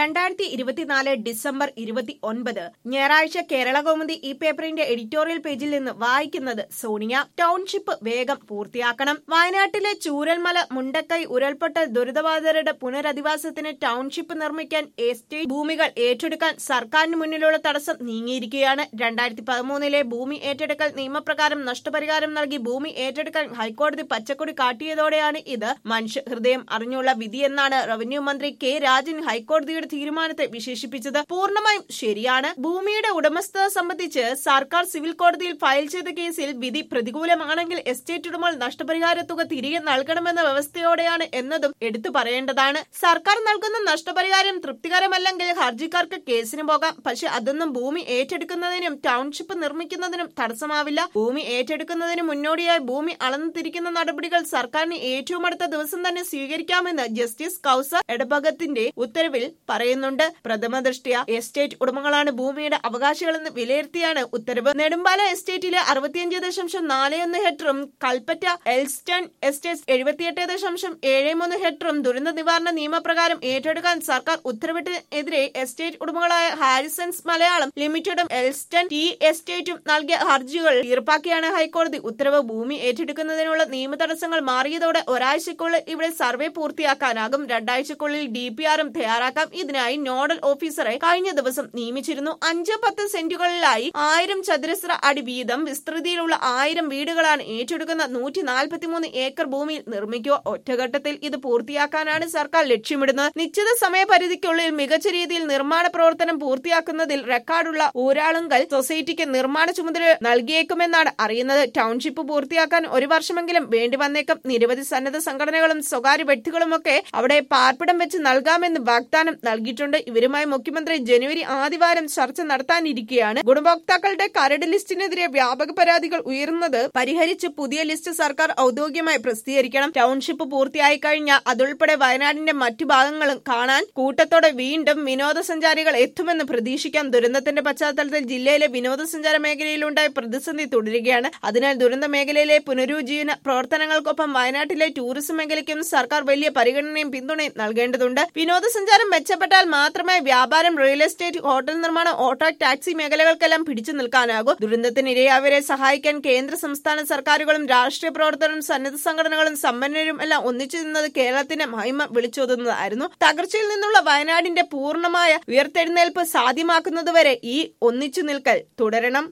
രണ്ടായിരത്തി ഇരുപത്തിനാല് ഡിസംബർ ഇരുപത്തി ഒൻപത് ഞായറാഴ്ച കേരള കൗമുദി ഈ പേപ്പറിന്റെ എഡിറ്റോറിയൽ പേജിൽ നിന്ന് വായിക്കുന്നത് സോണിയ ടൗൺഷിപ്പ് വേഗം പൂർത്തിയാക്കണം വയനാട്ടിലെ ചൂരൽമല മുണ്ടക്കൈ ഉരുൾപൊട്ടൽ ദുരിതബാധിതരുടെ പുനരധിവാസത്തിന് ടൗൺഷിപ്പ് നിർമ്മിക്കാൻ എസ്റ്റേറ്റ് ഭൂമികൾ ഏറ്റെടുക്കാൻ സർക്കാരിന് മുന്നിലുള്ള തടസ്സം നീങ്ങിയിരിക്കുകയാണ് രണ്ടായിരത്തി പതിമൂന്നിലെ ഭൂമി ഏറ്റെടുക്കൽ നിയമപ്രകാരം നഷ്ടപരിഹാരം നൽകി ഭൂമി ഏറ്റെടുക്കാൻ ഹൈക്കോടതി പച്ചക്കൊടി കാട്ടിയതോടെയാണ് ഇത് മനുഷ്യ ഹൃദയം അറിഞ്ഞുള്ള വിധിയെന്നാണ് റവന്യൂ മന്ത്രി കെ രാജൻ ഹൈക്കോടതിയുടെ തീരുമാനത്തെ വിശേഷിപ്പിച്ചത് പൂർണ്ണമായും ശരിയാണ് ഭൂമിയുടെ ഉടമസ്ഥത സംബന്ധിച്ച് സർക്കാർ സിവിൽ കോടതിയിൽ ഫയൽ ചെയ്ത കേസിൽ വിധി പ്രതികൂലമാണെങ്കിൽ എസ്റ്റേറ്റ് ഉടമകൾ നഷ്ടപരിഹാര തുക തിരികെ നൽകണമെന്ന വ്യവസ്ഥയോടെയാണ് എന്നതും എടുത്തു പറയേണ്ടതാണ് സർക്കാർ നൽകുന്ന നഷ്ടപരിഹാരം തൃപ്തികരമല്ലെങ്കിൽ ഹർജിക്കാർക്ക് കേസിന് പോകാം പക്ഷെ അതൊന്നും ഭൂമി ഏറ്റെടുക്കുന്നതിനും ടൗൺഷിപ്പ് നിർമ്മിക്കുന്നതിനും തടസ്സമാവില്ല ഭൂമി ഏറ്റെടുക്കുന്നതിന് മുന്നോടിയായി ഭൂമി അളന്നു തിരിക്കുന്ന നടപടികൾ സർക്കാരിന് ഏറ്റവും അടുത്ത ദിവസം തന്നെ സ്വീകരിക്കാമെന്ന് ജസ്റ്റിസ് കൌസർ എടഭഗത്തിന്റെ ഉത്തരവിൽ പറയുന്നുണ്ട് പ്രഥമ ദൃഷ്ടിയ എസ്റ്റേറ്റ് ഉടമകളാണ് ഭൂമിയുടെ അവകാശികളെന്ന് വിലയിരുത്തിയാണ് ഉത്തരവ് നെടുമ്പാല എസ്റ്റേറ്റിലെ അറുപത്തിയഞ്ച് ദശാംശം നാല് ഒന്ന് ഹെക്ടറും കൽപ്പറ്റ എൽസ്റ്റൺ എസ്റ്റേറ്റ് എഴുപത്തിയെട്ട് ദശാംശം ഏഴ് മൂന്ന് ഹെക്ടറും ദുരന്ത നിവാരണ നിയമപ്രകാരം ഏറ്റെടുക്കാൻ സർക്കാർ ഉത്തരവിട്ടതിനെതിരെ എസ്റ്റേറ്റ് ഉടമകളായ ഹാരിസൺസ് മലയാളം ലിമിറ്റഡും എൽസ്റ്റൺ ടി എസ്റ്റേറ്റും നൽകിയ ഹർജികൾ തീർപ്പാക്കിയാണ് ഹൈക്കോടതി ഉത്തരവ് ഭൂമി ഏറ്റെടുക്കുന്നതിനുള്ള നിയമ തടസ്സങ്ങൾ മാറിയതോടെ ഒരാഴ്ചക്കുള്ളിൽ ഇവിടെ സർവേ പൂർത്തിയാക്കാനാകും രണ്ടാഴ്ചക്കുള്ളിൽ ഡി പി ആറും തയ്യാറാക്കാം ഇതിനായി നോഡൽ ഓഫീസറെ കഴിഞ്ഞ ദിവസം നിയമിച്ചിരുന്നു അഞ്ച് പത്ത് സെന്റുകളിലായി ആയിരം ചതുരശ്ര അടി വീതം വിസ്തൃതിയിലുള്ള ആയിരം വീടുകളാണ് ഏറ്റെടുക്കുന്ന നൂറ്റി നാൽപ്പത്തിമൂന്ന് ഏക്കർ ഭൂമിയിൽ നിർമ്മിക്കുക ഒറ്റഘട്ടത്തിൽ ഇത് പൂർത്തിയാക്കാനാണ് സർക്കാർ ലക്ഷ്യമിടുന്നത് നിശ്ചിത സമയപരിധിക്കുള്ളിൽ മികച്ച രീതിയിൽ നിർമ്മാണ പ്രവർത്തനം പൂർത്തിയാക്കുന്നതിൽ റെക്കോർഡുള്ള ഊരാളുങ്കൽ സൊസൈറ്റിക്ക് നിർമ്മാണ ചുമതല നൽകിയേക്കുമെന്നാണ് അറിയുന്നത് ടൗൺഷിപ്പ് പൂർത്തിയാക്കാൻ ഒരു വർഷമെങ്കിലും വേണ്ടി വന്നേക്കും നിരവധി സന്നദ്ധ സംഘടനകളും സ്വകാര്യ വ്യക്തികളുമൊക്കെ അവിടെ പാർപ്പിടം വെച്ച് നൽകാമെന്ന് വാഗ്ദാനം നൽകിയിട്ടുണ്ട് ഇവരുമായി മുഖ്യമന്ത്രി ജനുവരി ആദ്യവാരം ചർച്ച നടത്താനിരിക്കുകയാണ് ഗുണഭോക്താക്കളുടെ കരട് ലിസ്റ്റിനെതിരെ വ്യാപക പരാതികൾ ഉയർന്നത് പരിഹരിച്ച് പുതിയ ലിസ്റ്റ് സർക്കാർ ഔദ്യോഗികമായി പ്രസിദ്ധീകരിക്കണം ടൗൺഷിപ്പ് പൂർത്തിയായി കഴിഞ്ഞാൽ അതുൾപ്പെടെ വയനാടിന്റെ മറ്റു ഭാഗങ്ങളും കാണാൻ കൂട്ടത്തോടെ വീണ്ടും വിനോദസഞ്ചാരികൾ എത്തുമെന്ന് പ്രതീക്ഷിക്കാം ദുരന്തത്തിന്റെ പശ്ചാത്തലത്തിൽ ജില്ലയിലെ വിനോദസഞ്ചാര മേഖലയിലുണ്ടായ പ്രതിസന്ധി തുടരുകയാണ് അതിനാൽ ദുരന്ത മേഖലയിലെ പുനരുജ്ജീവന പ്രവർത്തനങ്ങൾക്കൊപ്പം വയനാട്ടിലെ ടൂറിസം മേഖലയ്ക്കും സർക്കാർ വലിയ പരിഗണനയും പിന്തുണയും നൽകേണ്ടതുണ്ട് വിനോദസഞ്ചാരം മെച്ചപ്പെട്ടാൽ മാത്രമേ വ്യാപാരം റിയൽ എസ്റ്റേറ്റ് ഹോട്ടൽ നിർമ്മാണം ഓട്ടോ ടാക്സി മേഖലകൾക്കെല്ലാം പിടിച്ചു നിൽക്കാനാകൂ ദുരന്തത്തിനിരയായവരെ സഹായിക്കാൻ കേന്ദ്ര സംസ്ഥാന സർക്കാരുകളും രാഷ്ട്രീയ പ്രവർത്തകരും സന്നദ്ധ സംഘടനകളും സമ്പന്നരും എല്ലാം ഒന്നിച്ചു നിന്നത് കേരളത്തിന്റെ മഹിമ വിളിച്ചോതുന്നതായിരുന്നു തകർച്ചയിൽ നിന്നുള്ള വയനാടിന്റെ പൂർണ്ണമായ ഉയർത്തെഴുന്നേൽപ്പ് സാധ്യമാക്കുന്നതുവരെ ഈ ഒന്നിച്ചു നിൽക്കൽ തുടരണം